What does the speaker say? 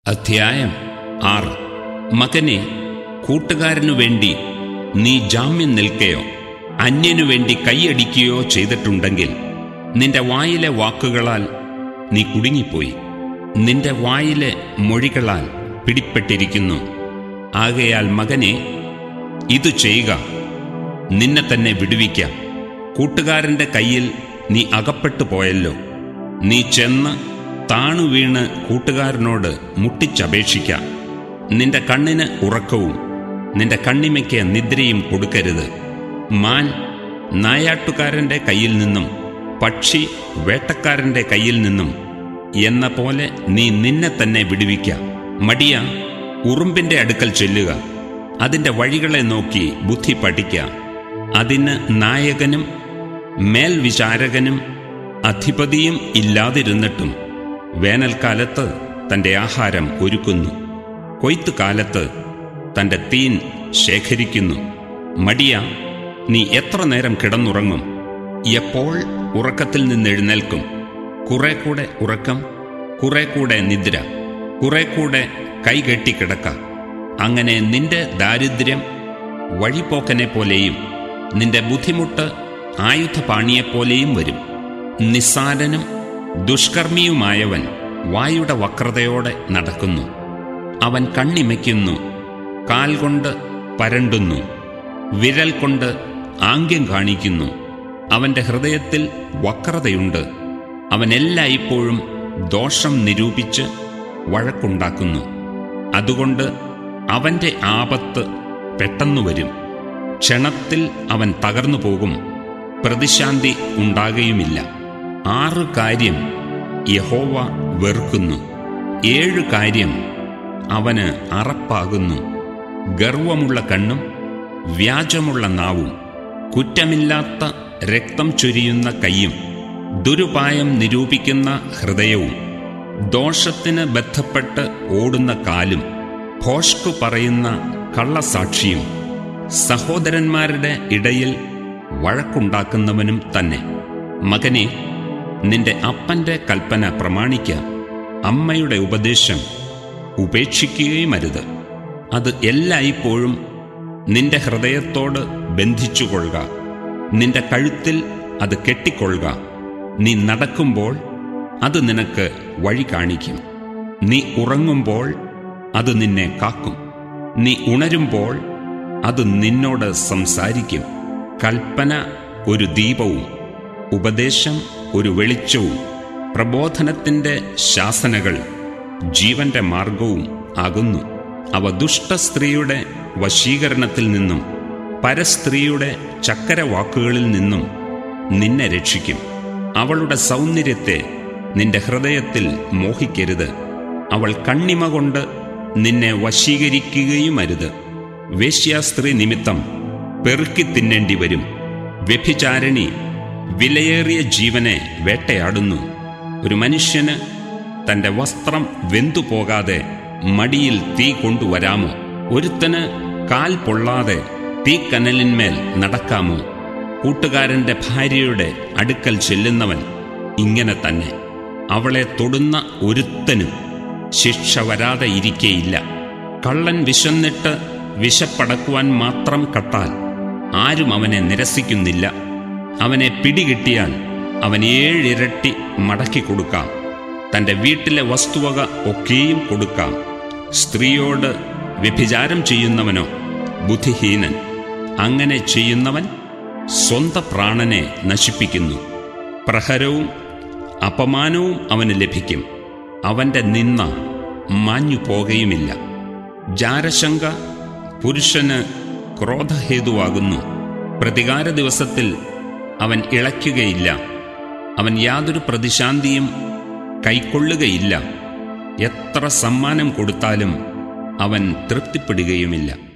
അധ്യായം ആറ് മകനെ കൂട്ടുകാരനു വേണ്ടി നീ ജാമ്യം നിൽക്കയോ അന്യനു വേണ്ടി കൈയടിക്കുകയോ ചെയ്തിട്ടുണ്ടെങ്കിൽ നിന്റെ വായിലെ വാക്കുകളാൽ നീ കുടുങ്ങിപ്പോയി നിന്റെ വായിലെ മൊഴികളാൽ പിടിപ്പെട്ടിരിക്കുന്നു ആകയാൽ മകനെ ഇതു ചെയ്യുക നിന്നെ തന്നെ വിടുവിക്കാം കൂട്ടുകാരന്റെ കയ്യിൽ നീ അകപ്പെട്ടു പോയല്ലോ നീ ചെന്ന് താണു വീണ് കൂട്ടുകാരനോട് മുട്ടിച്ചപേക്ഷിക്കാം നിന്റെ കണ്ണിന് ഉറക്കവും നിന്റെ കണ്ണിമയ്ക്ക് നിദ്രയും കൊടുക്കരുത് മാൻ നായാട്ടുകാരന്റെ കയ്യിൽ നിന്നും പക്ഷി വേട്ടക്കാരന്റെ കയ്യിൽ നിന്നും എന്ന പോലെ നീ നിന്നെ തന്നെ വിടുവിക്കാം മടിയ ഉറുമ്പിന്റെ അടുക്കൽ ചെല്ലുക അതിന്റെ വഴികളെ നോക്കി ബുദ്ധി പഠിക്കാം അതിന് നായകനും മേൽവിചാരകനും അധിപതിയും ഇല്ലാതിരുന്നിട്ടും വേനൽക്കാലത്ത് തന്റെ ആഹാരം ഒരുക്കുന്നു കൊയ്ത്തുകാലത്ത് തന്റെ തീൻ ശേഖരിക്കുന്നു മടിയ നീ എത്ര നേരം കിടന്നുറങ്ങും എപ്പോൾ ഉറക്കത്തിൽ നിന്ന് എഴുന്നേൽക്കും കുറെ കൂടെ ഉറക്കം കുറെ കൂടെ നിദ്ര കുറെ കൂടെ കൈകെട്ടി കിടക്ക അങ്ങനെ നിന്റെ ദാരിദ്ര്യം വഴിപോക്കനെ പോലെയും നിന്റെ ബുദ്ധിമുട്ട് ആയുധപാണിയെപ്പോലെയും വരും നിസ്സാരനും ദുഷ്കർമ്മിയുമായവൻ വായുടെ വക്രതയോടെ നടക്കുന്നു അവൻ കണ്ണിമയ്ക്കുന്നു കാൽ കൊണ്ട് പരണ്ടുന്നു വിരൽ കൊണ്ട് ആംഗ്യം കാണിക്കുന്നു അവന്റെ ഹൃദയത്തിൽ വക്രതയുണ്ട് അവൻ എല്ലായ്പ്പോഴും ദോഷം നിരൂപിച്ച് വഴക്കുണ്ടാക്കുന്നു അതുകൊണ്ട് അവന്റെ ആപത്ത് പെട്ടെന്നു വരും ക്ഷണത്തിൽ അവൻ തകർന്നു പോകും പ്രതിശാന്തി ഉണ്ടാകുകയുമില്ല ആറ് കാര്യം യഹോവ വെറുക്കുന്നു ഏഴു കാര്യം അവന് അറപ്പാകുന്നു ഗർവമുള്ള കണ്ണും വ്യാജമുള്ള നാവും കുറ്റമില്ലാത്ത രക്തം ചൊരിയുന്ന കൈയും ദുരുപായം നിരൂപിക്കുന്ന ഹൃദയവും ദോഷത്തിന് ബന്ധപ്പെട്ട് ഓടുന്ന കാലും ഭോഷ്കു പറയുന്ന കള്ളസാക്ഷിയും സഹോദരന്മാരുടെ ഇടയിൽ വഴക്കുണ്ടാക്കുന്നവനും തന്നെ മകനെ നിന്റെ അപ്പന്റെ കൽപ്പന പ്രമാണിക്കാം അമ്മയുടെ ഉപദേശം ഉപേക്ഷിക്കുകയും അരുത് അത് എല്ലായ്പ്പോഴും നിന്റെ ഹൃദയത്തോട് ബന്ധിച്ചുകൊള്ളുക നിന്റെ കഴുത്തിൽ അത് കെട്ടിക്കൊള്ളുക നീ നടക്കുമ്പോൾ അത് നിനക്ക് വഴി കാണിക്കും നീ ഉറങ്ങുമ്പോൾ അത് നിന്നെ കാക്കും നീ ഉണരുമ്പോൾ അത് നിന്നോട് സംസാരിക്കും കൽപ്പന ഒരു ദീപവും ഉപദേശം ഒരു വെളിച്ചവും പ്രബോധനത്തിൻ്റെ ശാസനകൾ ജീവന്റെ മാർഗവും ആകുന്നു അവ ദുഷ്ടസ്ത്രീയുടെ വശീകരണത്തിൽ നിന്നും പരസ്ത്രീയുടെ ചക്കരവാക്കുകളിൽ നിന്നും നിന്നെ രക്ഷിക്കും അവളുടെ സൗന്ദര്യത്തെ നിന്റെ ഹൃദയത്തിൽ മോഹിക്കരുത് അവൾ കണ്ണിമ കൊണ്ട് നിന്നെ വശീകരിക്കുകയും അരുത് വേശ്യാസ്ത്രീ നിമിത്തം പെറുക്കി തിന്നേണ്ടി വരും വ്യഭിചാരിണി വിലയേറിയ ജീവനെ വേട്ടയാടുന്നു ഒരു മനുഷ്യന് തന്റെ വസ്ത്രം വെന്തുപോകാതെ മടിയിൽ തീ കൊണ്ടുവരാമോ ഒരുത്തന് കാൽ പൊള്ളാതെ തീക്കനലിന്മേൽ നടക്കാമോ കൂട്ടുകാരന്റെ ഭാര്യയുടെ അടുക്കൽ ചെല്ലുന്നവൻ ഇങ്ങനെ തന്നെ അവളെ തൊടുന്ന ഒരുത്തനും ശിക്ഷ വരാതെ ഇരിക്കേയില്ല കള്ളൻ വിശന്നിട്ട് വിശപ്പടക്കുവാൻ മാത്രം കട്ടാൽ ആരും അവനെ നിരസിക്കുന്നില്ല അവനെ പിടികിട്ടിയാൽ അവൻ ഏഴിരട്ടി മടക്കി കൊടുക്കാം തന്റെ വീട്ടിലെ വസ്തുവക ഒക്കെയും കൊടുക്കാം സ്ത്രീയോട് വ്യഭിചാരം ചെയ്യുന്നവനോ ബുദ്ധിഹീനൻ അങ്ങനെ ചെയ്യുന്നവൻ സ്വന്ത പ്രാണനെ നശിപ്പിക്കുന്നു പ്രഹരവും അപമാനവും അവന് ലഭിക്കും അവന്റെ നിന്ന മാഞ്ഞു പോകുകയുമില്ല ജാരശങ്ക പുരുഷന് ക്രോധഹേതുവാകുന്നു പ്രതികാര ദിവസത്തിൽ അവൻ ഇളയ്ക്കുകയില്ല അവൻ യാതൊരു പ്രതിശാന്തിയും കൈക്കൊള്ളുകയില്ല എത്ര സമ്മാനം കൊടുത്താലും അവൻ തൃപ്തിപ്പെടുകയുമില്ല